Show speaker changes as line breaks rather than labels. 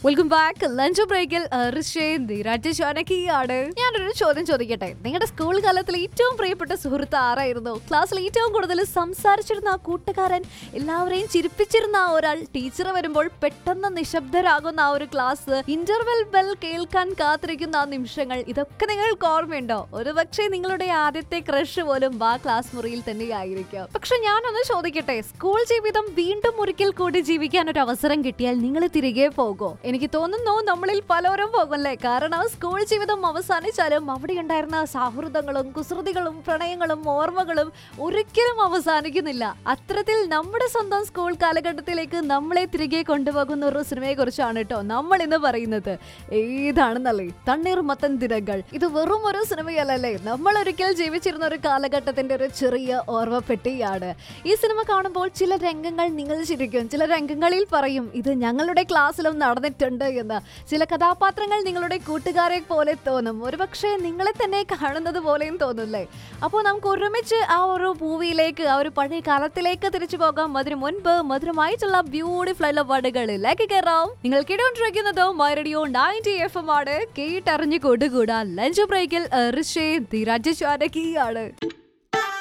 welcome back lunch ബ്രേക്കിൽ രാജശാനകിയാണ് ഞാനൊരു ചോദ്യം ചോദിക്കട്ടെ നിങ്ങളുടെ സ്കൂൾ കാലത്തിൽ ഏറ്റവും പ്രിയപ്പെട്ട സുഹൃത്ത് ആരായിരുന്നു ക്ലാസ്സിൽ ഏറ്റവും കൂടുതൽ സംസാരിച്ചിരുന്ന ആ കൂട്ടുകാരൻ എല്ലാവരെയും ചിരിപ്പിച്ചിരുന്ന ആ ഒരാൾ ടീച്ചർ വരുമ്പോൾ പെട്ടെന്ന് നിശബ്ദരാകുന്ന ആ ഒരു ക്ലാസ് ഇന്റർവെൽ ബെൽ കേൾക്കാൻ കാത്തിരിക്കുന്ന ആ നിമിഷങ്ങൾ ഇതൊക്കെ നിങ്ങൾക്ക് ഓർമ്മയുണ്ടോ ഒരു പക്ഷേ നിങ്ങളുടെ ആദ്യത്തെ ക്രഷ് പോലും ആ ക്ലാസ് മുറിയിൽ തന്നെയായിരിക്കും പക്ഷെ ഞാനൊന്ന് ചോദിക്കട്ടെ സ്കൂൾ ജീവിതം വീണ്ടും ഒരിക്കൽ കൂടി ജീവിക്കാൻ ഒരു അവസരം കിട്ടിയാൽ നിങ്ങൾ തിരികെ പോകുമോ എനിക്ക് തോന്നുന്നു നമ്മളിൽ പലരും പോകുമല്ലേ കാരണം സ്കൂൾ ജീവിതം അവസാനിച്ചാലും അവിടെ ഉണ്ടായിരുന്ന സൗഹൃദങ്ങളും കുസൃതികളും പ്രണയങ്ങളും ഓർമ്മകളും ഒരിക്കലും അവസാനിക്കുന്നില്ല അത്തരത്തിൽ നമ്മുടെ സ്വന്തം സ്കൂൾ കാലഘട്ടത്തിലേക്ക് നമ്മളെ തിരികെ കൊണ്ടുപോകുന്ന ഒരു സിനിമയെ കുറിച്ചാണ് കേട്ടോ നമ്മൾ ഇന്ന് പറയുന്നത് ഏതാണെന്നല്ലേ തണ്ണീർ മത്തൻ ദിനങ്ങൾ ഇത് വെറും ഒരു സിനിമയല്ലല്ലേ നമ്മൾ ഒരിക്കൽ ജീവിച്ചിരുന്ന ഒരു കാലഘട്ടത്തിന്റെ ഒരു ചെറിയ ഓർമ്മപ്പെട്ടിയാണ് ഈ സിനിമ കാണുമ്പോൾ ചില രംഗങ്ങൾ നിങ്ങൾ ചിരിക്കും ചില രംഗങ്ങളിൽ പറയും ഇത് ഞങ്ങളുടെ ക്ലാസ്സിലും നടന്നിട്ടുണ്ട് എന്ന് ചില കഥാപാത്രങ്ങൾ നിങ്ങളുടെ കൂട്ടുകാരെ പോലെ തോന്നും ഒരുപക്ഷെ നിങ്ങളെ തന്നെ കാണുന്നത് പോലെയും തോന്നില്ലേ അപ്പോൾ നമുക്ക് ഒരുമിച്ച് ആ ഒരു മൂവിയിലേക്ക് ആ ഒരു പഴയ കാലത്തിലേക്ക് തിരിച്ചു പോകാം അതിനു മുൻപ് മധുരമായിട്ടുള്ള ബ്യൂട്ടിഫുൾ ആയിട്ടുള്ള വടുകളിലേക്ക് കയറാം നിങ്ങൾ കേട്ടോണ്ടിരിക്കുന്നത് my radio ninety F M ആണ് കേട്ടറിഞ്ഞു കൊടുകൂടാ ലഞ്ച് ബ്രേക്കിൽ ഋഷേ ധീരാജ് ചാരകിയാണ്